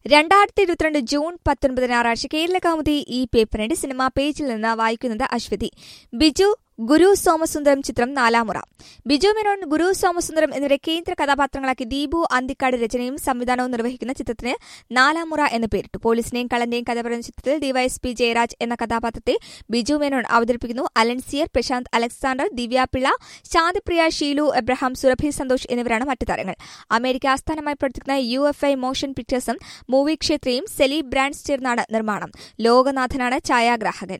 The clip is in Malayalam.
രണ്ടായിരത്തി ഇരുപത്തിരണ്ട് ജൂൺ പത്തൊൻപത് ഞായറാഴ്ച കേരള കൗമുദി ഈ പേപ്പറിന്റെ സിനിമാ പേജിൽ നിന്ന് വായിക്കുന്നത് അശ്വതി ബിജു ഗുരു സോമസുന്ദരം ചിത്രം നാലാമുറ ബിജു മേനോൻ ഗുരു സോമസുന്ദരം എന്നിവരെ കേന്ദ്ര കഥാപാത്രങ്ങളാക്കി ദീപു അന്തിക്കാട് രചനയും സംവിധാനവും നിർവഹിക്കുന്ന ചിത്രത്തിന് നാലാമുറ എന്ന് പേരിട്ടു പോലീസിനെയും കള്ളന്റെയും കഥ പറയുന്ന ചിത്രത്തിൽ ഡിവൈഎസ്പി ജയരാജ് എന്ന കഥാപാത്രത്തെ ബിജു മേനോൻ അവതരിപ്പിക്കുന്നു അലൻസിയർ പ്രശാന്ത് അലക്സാണ്ടർ ദിവ്യാപിള്ള ശാന്തിപ്രിയ ഷീലു എബ്രഹാം സുരഭി സന്തോഷ് എന്നിവരാണ് മറ്റു താരങ്ങൾ അമേരിക്ക ആസ്ഥാനമായി പ്രവർത്തിക്കുന്ന യു എഫ് ഐ മോഷൻ പിക്ചേഴ്സും മൂവി ക്ഷേത്രയും സെലി ബ്രാൻഡ്സ് ചേർന്നാണ് നിർമ്മാണം ലോകനാഥനാണ് ഛായാഗ്രാഹകൻ